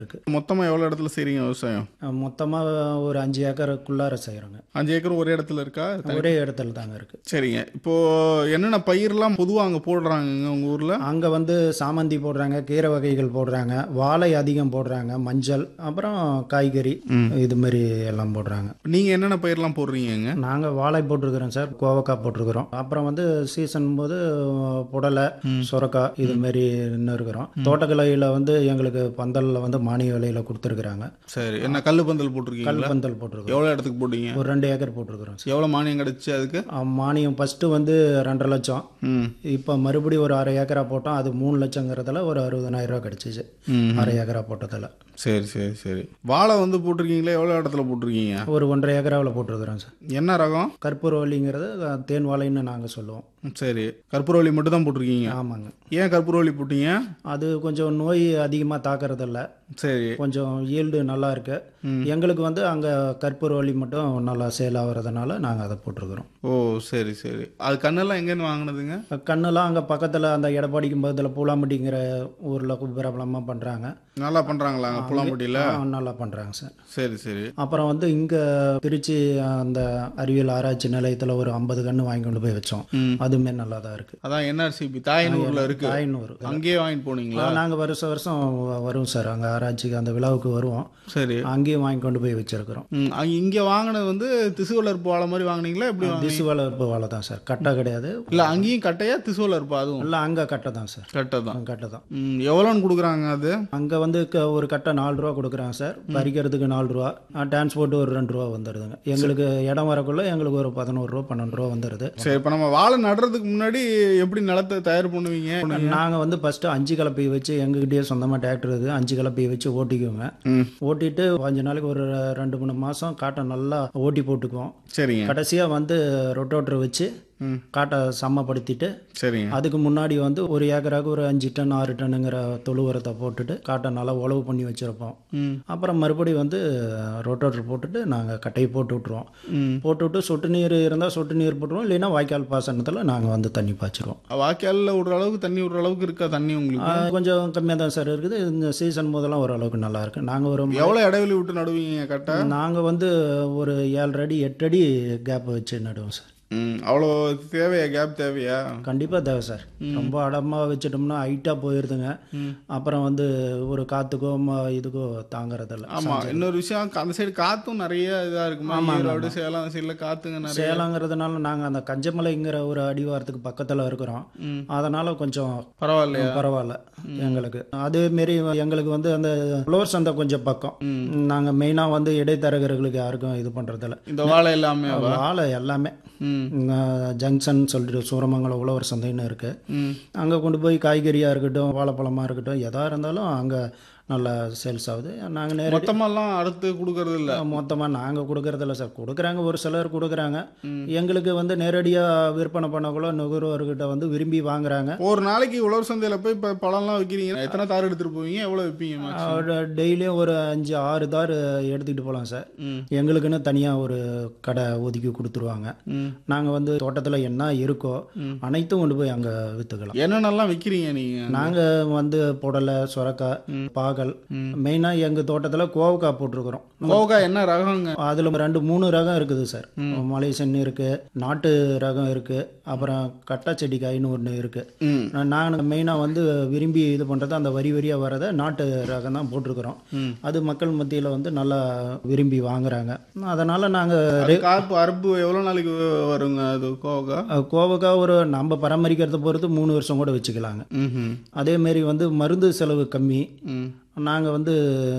இருக்கு மொத்தமா எவ்வளவு இடத்துல செய்றீங்க விவசாயம் மொத்தமாக ஒரு அஞ்சு ஏக்கருக்குள்ளார செய்கிறோங்க அஞ்சு ஏக்கர் ஒரே இடத்துல இருக்கா ஒரே இடத்துல தாங்க இருக்கு சரிங்க இப்போ என்னென்ன பயிர்லாம் பொதுவா அங்க போடுறாங்கங்க உங்க ஊர்ல அங்கே வந்து சாமந்தி போடுறாங்க கீரை வகைகள் போடுறாங்க வாழை அதிகம் போடுறாங்க மஞ்சள் அப்புறம் காய்கறி இது மாதிரி எல்லாம் போடுறாங்க நீங்க என்னென்ன பயிர்லாம் போடுறீங்கங்க நாங்கள் வாழை போட்டிருக்கிறோம் சார் கோவக்காய் போட்டிருக்கிறோம் அப்புறம் வந்து சீசன் போது புடலை சுரக்காய் இது மாதிரி இன்னும் இருக்கிறோம் தோட்டக்கலையில் வந்து எங்களுக்கு பந்தலில் வந்து மானிய விலையில் கொடுத்துருக்குறாங்க சரி என்ன கல்லு பந்தல் போட்டிருக்கீங்களா கல் பந்தல் போட்டிருக்கிறோம் எவ்வளவு இடத்துக்கு போட்டீங்க ஒரு ரெண்டு ஏக்கர் போட்டிருக்கிறோம் சார் எவ்வளவு மானியம் கிடைச்சு அதுக்கு ஆ, மானியம் ஃபஸ்ட்டு வந்து ரெண்டரை லட்சம் ம் இப்போ மறுபடியும் ஒரு அரை ஏக்கரா போட்டோம் அது மூணு லட்சங்கிறதுல ஒரு அறுபதனாயிரம் ரூபா கிடச்சிச்சு ம். அரை ஏக்கரா போட்டதில் சரி சரி சரி வாழை வந்து போட்டிருக்கீங்களா எவ்வளவு இடத்துல போட்டிருக்கீங்க ஒரு ஒன்றரை ஏக்கராவில் போட்டிருக்கிறோம் சார் என்ன ரகம் கற்பூரவல்லிங்கிறது அஹ், தேன் வாழைன்னு நாங்கள் சொல்லுவோம் சரி கற்பூரவள்ளி மட்டும் தான் போட்டிருக்கீங்க ஆமாங்க ஏன் கற்பூரவள்ளி போட்டீங்க அது கொஞ்சம் நோய் அதிகமாக தாக்கறதில்ல சரி கொஞ்சம் ஈல்டு நல்லா இருக்கு எங்களுக்கு வந்து அங்கே கற்பூரவல்லி மட்டும் நல்லா சேல் ஆகுறதுனால நாங்கள் அதை போட்டிருக்கிறோம் ஓ சரி சரி அது கண்ணெல்லாம் எங்கேருந்து வாங்கினதுங்க கண்ணெல்லாம் அங்கே பக்கத்தில் அந்த எடப்பாடிக்கும் பக்கத்தில் பூலாம்பட்டிங்கிற ஊரில் பிரபலமாக பண்ணுறாங்க நல்லா பண்றாங்களாங்க புலாம்பட்டியில நல்லா பண்ணுறாங்க சார் சரி சரி அப்புறம் வந்து இங்கே திருச்சி அந்த அறிவியல் ஆராய்ச்சி நிலையத்தில் ஒரு ஐம்பது கன்று வாங்கி கொண்டு போய் வச்சோம் ம். அதுவுமே நல்லா தான் இருக்குது அதான் என்ஆர்சிபி தாயனூர்ல இருக்கு ஐநூறு அங்கேயே வாங்கிட்டு போனீங்களா நாங்கள் வருஷம் வருஷம் வ- வருவோம் சார் அங்கே ஆராய்ச்சிக்கு அந்த விழாவுக்கு வருவோம் சரி அங்கேயும் வாங்கி கொண்டு போய் வச்சிருக்கிறோம் ம், அங்க இங்க வாங்கினது வந்து திசு வளர்ப்பு வாழை மாதிரி வாங்குனீங்களா எப்படி வாங்குனீங்க? திசு வளர்ப்பு வாழை தான் சார் கட்டை கிடையாது இல்ல அங்கேயும் கட்டையா திசு வளர்ப்பு அதுவும் இல்லை அங்கே கட்டை தான் சார் கட்டை தான் கட்டை தான் ம், எவ்வளோன்னு கொடுக்குறாங்க அது அங்கே வந்து க- ஒரு கட்டை நாலு ரூபா கொடுக்குறாங்க சார் பறிக்கிறதுக்கு நாலு ரூபா டிரான்ஸ்போர்ட் ஒரு ரெண்டு ரூபா வந்துடுதுங்க எங்களுக்கு இடம் வரக்குள்ள எங்களுக்கு ஒரு பதினோரு ரூபா பன்னெண்டு ரூபா வந்துடுது சரி இப்போ நம்ம வாழை நடுறதுக்கு முன்னாடி எப்படி நிலத்தை தயார் பண்ணுவீங்க நாங்கள் வந்து ஃபஸ்ட்டு அஞ்சு கலப்பை வச்சு எங்ககிட்டயே சொந்தமாக டிராக்டர் இருக்குது அஞ்சு கலப்பையை வச்சு ஓட்டிக்குவோங்க ம் ஓட்டிட்டு கொஞ்ச நாளைக்கு ஒரு ரெண்டு மூணு மாதம் காட்டை நல்லா ஓட்டி போட்டுக்குவோம் சரிங்க கடைசியாக வந்து ரொட்டோட்டர் வச்சு ம் காட்டை சமப்படுத்திட்டு சரிங்க அதுக்கு முன்னாடி வந்து ஒரு ஏக்கராக்கு ஒரு அஞ்சு டன் ஆறு டன்னுங்கிற தொழு உரத்தை போட்டுட்டு காட்டை நல்லா உழவு பண்ணி வச்சுருப்போம் ம் அப்புறம் மறுபடியும் வந்து ரொட்டோட்டர் போட்டுட்டு நாங்கள் கட்டையை போட்டு விட்ருவோம் ம் போட்டு விட்டு சொட்டு நீர் இருந்தால் சொட்டு நீர் போட்டுருவோம் இல்லைன்னா வாய்க்கால் பாசனத்தில் நாங்கள் வந்து தண்ணி பாய்ச்சிருவோம் வாய்க்காலில் விடுற அளவுக்கு தண்ணி விடுற அளவுக்கு இருக்கா தண்ணி உங்களுக்கு ஆஹ் கொஞ்சம் கம்மியாக தான் சார் இருக்குது இந்த சீசன் போதெல்லாம் ஓரளவுக்கு நல்லா இருக்கு நாங்கள் ஒரு எவ்வளோ இடைவெளி விட்டு நடுவீங்க கட்டை நாங்கள் வந்து ஒரு ஏழரை அடி எட்டு அடி கேப் வச்சு நடுவோம் சார் ம் அவ்வளோ தேவையா கேப் தேவையா கண்டிப்பாக தேவை சார் ரொம்ப அடமாக வச்சிட்டோம்னா ஹைட்டாக போயிடுதுங்க அப்புறம் வந்து ஒரு காற்றுக்கோ ம- இதுக்கோ தாங்குறதில்ல ஆமா இன்னொரு விஷயம் அந்த சைடு காத்தும் நிறைய இதா இருக்குமா ஈரோடு சேலம் அந்த சைடுல காத்துங்க நிறைய சேலங்கிறதுனால நாங்கள் அந்த கஞ்சமலைங்கிற ஒரு அடிவாரத்துக்கு பக்கத்தில் இருக்கிறோம் அதனால் கொஞ்சம் பரவாயில்லையா பரவாயில்ல எங்களுக்கு அதே மாரி எங்களுக்கு வந்து அந்த உழவர் சந்தை கொஞ்சம் பக்கம் நாங்கள் மெயினாக வந்து இடைத்தரகர்களுக்கு யாருக்கும் இது பண்ணுறதில்ல இந்த வாழை எல்லாமே வாழை எல்லாமே ம் ஜங்ஷன் சொல்லிட்டு சூரமங்கலம் உழவர் சந்தைன்னு இருக்குது ம் அங்கே கொண்டு போய் காய்கறியாக இருக்கட்டும் வாழைப்பழமாக இருக்கட்டும் எதாக இருந்தாலும் அங்கே நல்லா சேல்ஸ் ஆகுது நாங்கள் நேரடி மொத்தமெல்லாம் அறுத்து கொடுக்கறது இல்ல மொத்தமாக நாங்கள் கொடுக்கறதில்ல சார் கொடுக்குறாங்க ஒரு சிலர் கொடுக்குறாங்க எங்களுக்கு வந்து நேரடியாக விற்பனை பண்ணக்குள்ள நுகர்வோர்கிட்ட வந்து விரும்பி வாங்குறாங்க ஒரு நாளைக்கு உழவர் சந்தையில போய் இப்ப பழம்லாம் விற்கிறீங்க எத்தனை தார் எடுத்துட்டு போவீங்க எவ்வளவு விற்பீங்க maximum? டெய்லியும் ஒரு அஞ்சு ஆறு தார் எடுத்துக்கிட்டு போகலாம் சார் ம் எங்களுக்குன்னு தனியாக ஒரு கடை ஒதுக்கி கொடுத்துருவாங்க ம் நாங்கள் வந்து தோட்டத்தில் என்ன இருக்கோ அனைத்தும் கொண்டு போய் அங்கே விற்றுக்கலாம் என்னென்னலாம் விற்கிறீங்க நீங்க நாங்கள் வந்து புடலை சுரக்காய் பாகல் மெயினாக எங்கள் தோட்டத்தில் கோவக்காய் போட்டிருக்கிறோம் கோகா என்ன ரகங்க அதில் ரெண்டு மூணு ரகம் இருக்குது சார் மலேசியன் இருக்குது நாட்டு ரகம் இருக்குது அப்புறம் கட்டா செடி காயின்னு ஒன்று இருக்குது ம் நான் மெயினாக வந்து விரும்பி இது பண்ணுறது அந்த வரி வரியாக வரதை நாட்டு ரகம் தான் போட்டிருக்கிறோம் அது மக்கள் மத்தியில் வந்து நல்லா விரும்பி வாங்குறாங்க அதனால் நாங்கள் அது காப்பு அறுப்பு எவ்வளவு நாளைக்கு வருங்க அது கோகா கோவக்காய் ஒரு நம்ம பராமரிக்கிறத பொறுத்து மூணு வருஷம் கூட வச்சுக்கலாங்க ம் அதேமாரி வந்து மருந்து செலவு கம்மி ம் நாங்கள் வந்து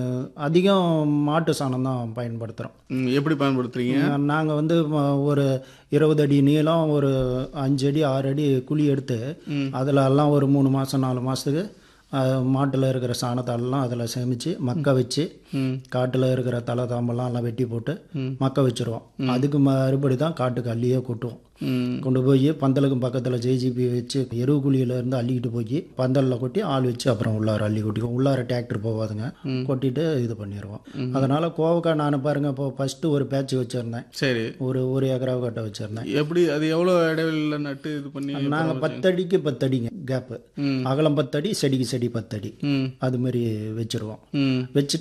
அதிகம் மாட்டு சாணம் தான் பயன்படுத்துகிறோம் ம் எப்படி பயன்படுத்துறீங்க நாங்கள் வந்து ம- ஒரு இருபது அடி நீளம் ஒரு அஞ்சு அடி ஆறு அடி குழி எடுத்து அதில் எல்லாம் ஒரு மூணு மாதம் நாலு மாதத்துக்கு மாட்டில் இருக்கிற சாணத்தை எல்லாம் அதில் சேமித்து மக்க வச்சு காட்டில் இருக்கிற தலை தாம்பெல்லாம் எல்லாம் வெட்டி போட்டு மக்க வச்சுருவோம் அதுக்கு மறுபடி தான் காட்டுக்கு அள்ளியே கொட்டுவோம் ம் கொண்டு போய் பந்தலுக்கும் பக்கத்தில் ஜேஜிபி வச்சு எருவு குழியில இருந்து அள்ளிக்கிட்டு போய் பந்தலில் கொட்டி ஆள் வச்சு அப்புறம் உள்ளார அள்ளி கொட்டிக்குவோம் உள்ளார டிராக்டர் போகாதுங்க கொட்டிட்டு இது பண்ணிடுவோம் அதனால கோவக்காய் நான் பாருங்க இப்போ ஃபஸ்ட்டு ஒரு பேட்ச் வச்சுருந்தேன் சரி ஒரு ஒரு ஏக்கரா கட்ட வச்சுருந்தேன் எப்படி அது எவ்வளோ இடைவெளியில் நட்டு இது பண்ணி நாங்கள் பத்தடிக்கு பத்தடிங்க கேப்பு ம் அகலம் பத்தடி செடிக்கு செடி பத்தடி ம் அது மாதிரி வச்சிருவோம் ம் வச்சுட்டு